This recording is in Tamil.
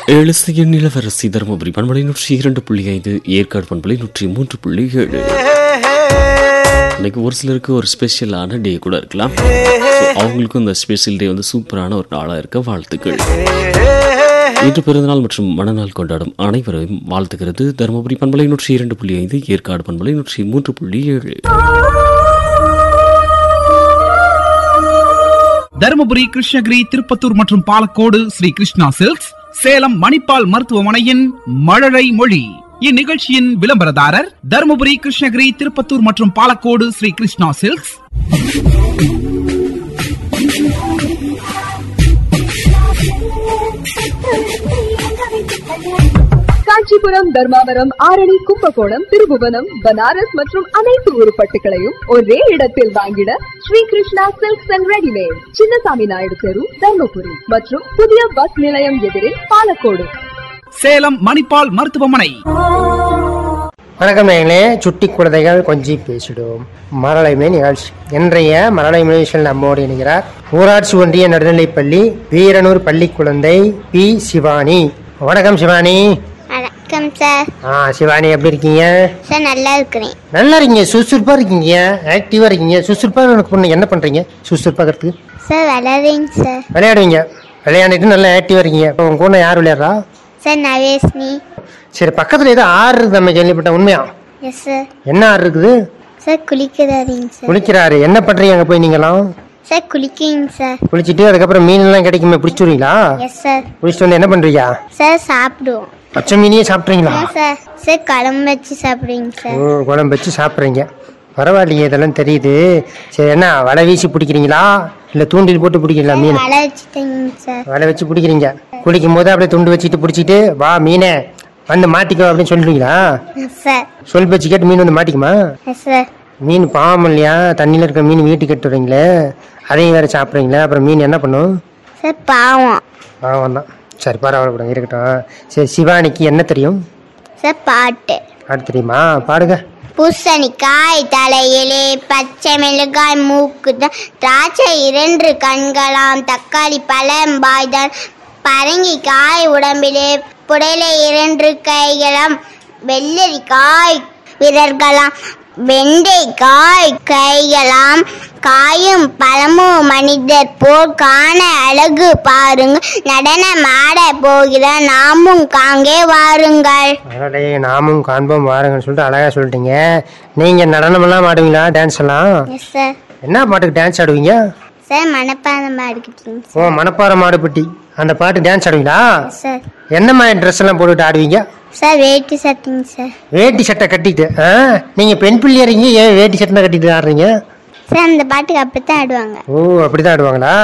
எழுசிய நிலவரசி தருமபுரி பண்பலை நூற்றி இரண்டு புள்ளி ஐந்து ஏற்காடு பண்பலை நூற்றி மூன்று புள்ளி ஏழு இன்னைக்கு ஒரு சிலருக்கு ஒரு ஸ்பெஷலான டே கூட இருக்கலாம் So, அவங்களுக்கும் இந்த ஸ்பெஷல் டே வந்து சூப்பரான ஒரு நாளாக இருக்க வாழ்த்துக்கள் இன்று பிறந்தநாள் மற்றும் மனநாள் கொண்டாடும் அனைவரையும் வாழ்த்துகிறது தருமபுரி பண்பலை நூற்றி இரண்டு புள்ளி ஐந்து ஏற்காடு பண்பலை நூற்றி மூன்று புள்ளி ஏழு தருமபுரி கிருஷ்ணகிரி திருப்பத்தூர் மற்றும் பாலக்கோடு ஸ்ரீ கிருஷ்ணா சில்க்ஸ் சேலம் மணிப்பால் மருத்துவமனையின் மழலை மொழி இந்நிகழ்ச்சியின் விளம்பரதாரர் தருமபுரி கிருஷ்ணகிரி திருப்பத்தூர் மற்றும் பாலக்கோடு ஸ்ரீ கிருஷ்ணா சில்க்ஸ் காஞ்சிபுரம் தர்மாவரம் ஆரணி கும்பகோணம் திருபுவனம் பனாரஸ் மற்றும் அனைத்து உருப்பட்டுகளையும் ஒரே இடத்தில் வாங்கிட Sri Krishna silks and readymade Chinnasamy Naidu தெரு தர்மபுரி மற்றும் புதிய பஸ் நிலையம் எதிரில் பாலக்கோடு சேலம் மணிப்பால் மருத்துவமனை வணக்கம் நேயர்களே சுட்டி குழந்தைகள் கொஞ்சி பேசிடும் மரளைமை நிகழ்ச்சி இன்றைய மரளைமை நிகழ்ச்சியில் நம்மோடு இணைகிறார் ஊராட்சி ஒன்றிய நடுநிலைப்பள்ளி வீரனூர் பள்ளி குழந்தை பி சிவானி வணக்கம் சிவானி வணக்கம் சார் ஆ சிவானி எப்படி இருக்கீங்க சார் நல்லா இருக்கிறேன் நல்லா இருக்கீங்க சுறுசுறுப்பா இருக்கீங்க ஆக்டிவா இருக்கீங்க சுறுசுறுப்பா எனக்கு பொண்ணு என்ன பண்றீங்க சுறுசுறுப்பா இருக்கிறதுக்கு சார் வளரேங்க சார் விளையாடுவீங்க விளையாண்டுட்டு நல்லா ஆக்டிவா இருக்கீங்க இப்போ உங்க கூட யார் விளையாடுறா சார் நவேஸ்னி சரி பக்கத்துல ஏதோ ஆறு இருக்குது நம்ம கேள்விப்பட்டேன் உண்மையா எஸ் சார் என்ன ஆறு இருக்குது சார் குளிக்கிறாருங்க சார் குளிக்கிறாரு என்ன பண்றீங்க அங்க போய் நீங்களாம் சார் குளிக்குங்க சார் குளிச்சுட்டு அதுக்கப்புறம் மீன் எல்லாம் கிடைக்குமே பிடிச்சிடுவீங்களா எஸ் சார் பிடிச்சிட்டு வந்து என்ன பண்றீங்க சார் சாப்பிடுவோம் பச்சை மீனையே சாப்பிட்றீங்களா ஆ சார் சார் குழம்பு வச்சு சாப்பிடுவீங்க சார் ஓ குழம்பு வச்சு சாப்பிட்றீங்க பரவாயில்லையே இதெல்லாம் தெரியுது சரி என்ன வலை வீசி பிடிக்கிறீங்களா இல்லை தூண்டில் போட்டு பிடிக்கிறீங்களா மீன் வளை வச்சுட்டேங்க சார் வலை வச்சு பிடிக்கிறீங்க குளிக்கும் போது அப்படியே துண்டு வச்சுட்டு பிடிச்சிட்டு வா மீனே வந்து மாட்டிக்கோ அப்படின்னு சொல்லுவீங்களா எஸ் சார் சொல் பேச்சு கேட்டு மீன் வந்து மாட்டிக்குமா எஸ் சார் மீன் பாவம் இல்லையா தண்ணியில் இருக்கிற மீன் வீட்டுக்கு எடுத்து வரீங்களே அதையும் வேற சாப்பிட்றீங்களே அப்புறம் மீன் என்ன பண்ணும் சார் பாவம் பாவம் தான் சரி பரவாயில்ல விடுங்க இருக்கட்டும் சரி சிவானிக்கு என்ன தெரியும் சார் பாட்டு பாட்டு தெரியுமா பாடுங்க பூசணிக்காய் தலையிலே பச்சை மிளகாய் மூக்குதான் திராட்சை இரண்டு கண்களாம் தக்காளி பழம் பாய்தான் பரங்கிக்காய் உடம்பிலே புடையில இரண்டு கைகளாம் வெள்ளரிக்காய் விரல்களாம் வெண்டைக்காய் கைகளாம் காயும் பழமும் மனிதர் போல் காண அழகு பாருங்க நடனம் ஆட போகிற நாமும் காங்கே வாருங்கள் அடடே நாமும் காண்போம் வாருங்கன்னு சொல்லிட்டு அழகா சொல்லிட்டீங்க நீங்க நடனமெல்லாம் ஆடுவீங்களா டான்ஸ் எல்லாம் எஸ் சார் என்ன பாட்டுக்கு டான்ஸ் ஆடுவீங்க சார் மனப்பாடம் எடுக்கிட்டீங்க ஓ மணப்பாறை மாடுபட்டி அந்த பாட்டு டான்ஸ் ஆடுவீங்களா சார் என்ன மாதிரி ட்ரெஸ் எல்லாம் போட்டுட்டு ஆடுவீங்க சார் வேட்டி சட்டிங்க சார் வேட்டி சட்டை கட்டிட்டு ஆ? நீங்க பெண் பிள்ளையா இருக்கீங்க ஏன் வேட்டி சட்டை கட்டிட்டு ஆடுறீங்க சார் அந்த பாட்டுக்கு அப்படித்தான் ஆடுவாங்க ஓ அப்படிதான் ஆடுவாங்களா